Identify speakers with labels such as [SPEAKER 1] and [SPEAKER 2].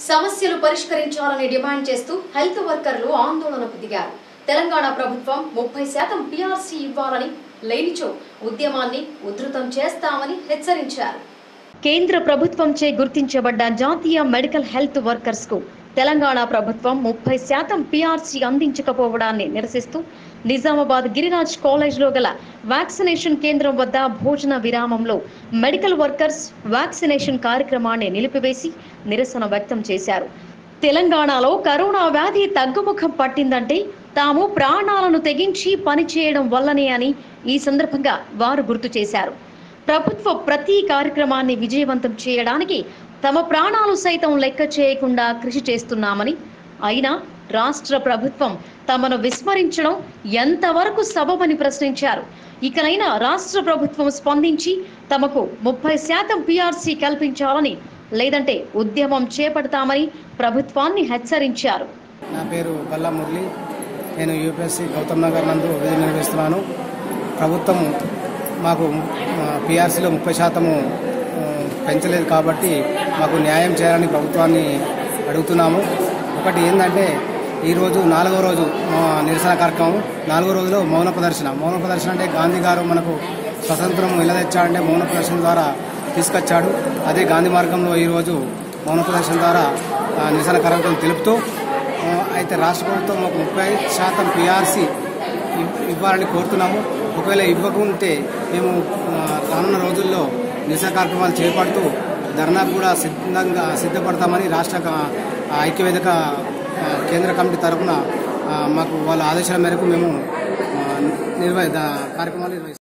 [SPEAKER 1] సమస్యలు పరిష్కరించాలని డిమాండ్ చేస్తూ హెల్త్ వర్కర్లు ఆందోళనకు దిగారు తెలంగాణ ప్రభుత్వం ముప్పై శాతం పీఆర్సీ ఇవ్వాలని లేనిచో ఉద్యమాన్ని ఉధృతం చేస్తామని హెచ్చరించారు కేంద్ర ప్రభుత్వంచే గుర్తించబడ్డ జాతీయ మెడికల్ హెల్త్ వర్కర్స్ కు తెలంగాణ ప్రభుత్వం ముప్పై శాతం పీఆర్సీ అందించకపోవడాన్ని నిరసిస్తూ నిజామాబాద్ గిరిరాజ్ కాలేజ్లో గల వ్యాక్సినేషన్ కేంద్రం వద్ద భోజన విరామంలో మెడికల్ వర్కర్స్ వ్యాక్సినేషన్ కార్యక్రమాన్ని నిలిపివేసి నిరసన వ్యక్తం చేశారు తెలంగాణలో కరోనా వ్యాధి తగ్గుముఖం పట్టిందంటే తాము ప్రాణాలను తెగించి పనిచేయడం వల్లనే అని ఈ సందర్భంగా వారు గుర్తు చేశారు ప్రభుత్వ ప్రతి కార్యక్రమాన్ని విజయవంతం చేయడానికి తమ ప్రాణాలు సైతం లెక్క చేయకుండా కృషి చేస్తున్నామని అయినా రాష్ట్ర ప్రభుత్వం తమను విస్మరించడం ఎంతవరకు సబబని ప్రశ్నించారు ఇకనైనా రాష్ట్ర ప్రభుత్వం స్పందించి తమకు ముప్పై శాతం పీఆర్సీ కల్పించాలని లేదంటే ఉద్యమం చేపడతామని ప్రభుత్వాన్ని హెచ్చరించారు
[SPEAKER 2] నా పేరు బల్లా మురళి నేను యూపీఎస్సీ గౌతమ్ నగర్ నందు విధులు నిర్వహిస్తున్నాను ప్రభుత్వం మాకు పిఆర్సీలో ముప్పై శాతము ఆ, పెంచలేదు కాబట్టి మాకు న్యాయం చేయాలని ప్రభుత్వాన్ని అడుగుతున్నాము ఒకటి ఏంటంటే ఈరోజు నాలుగో రోజు మా నిరసన కార్యక్రమం నాలుగో రోజులో మౌన ప్రదర్శన మౌన ప్రదర్శన అంటే గాంధీ గారు మనకు స్వతంత్రం ఎలా తెచ్చాడంటే మౌన ప్రదర్శన ద్వారా తీసుకొచ్చాడు అదే గాంధీ మార్గంలో ఈరోజు మౌన ప్రదర్శన ద్వారా ఆ, నిరసన కార్యక్రమం తెలుపుతూ ఆ, అయితే రాష్ట్ర ప్రభుత్వం ఒక ముప్పై శాతం పిఆర్సీ ఇవ్వాలని కోరుతున్నాము ఒకవేళ ఇవ్వకుంటే మేము ఆ, రానున్న రోజుల్లో నిరసన కార్యక్రమాలు చేపడుతూ ధర్నాకు కూడా సిద్ధంగా సిద్ధపడతామని రాష్ట్ర క- ఐక్యవేదిక ఆ, కేంద్ర కమిటీ తరఫున మాకు వాళ్ళ ఆదేశాల మేరకు మేము ఆ, నిర్వహి దా- కార్యక్రమాలు నిర్వహిస్తాం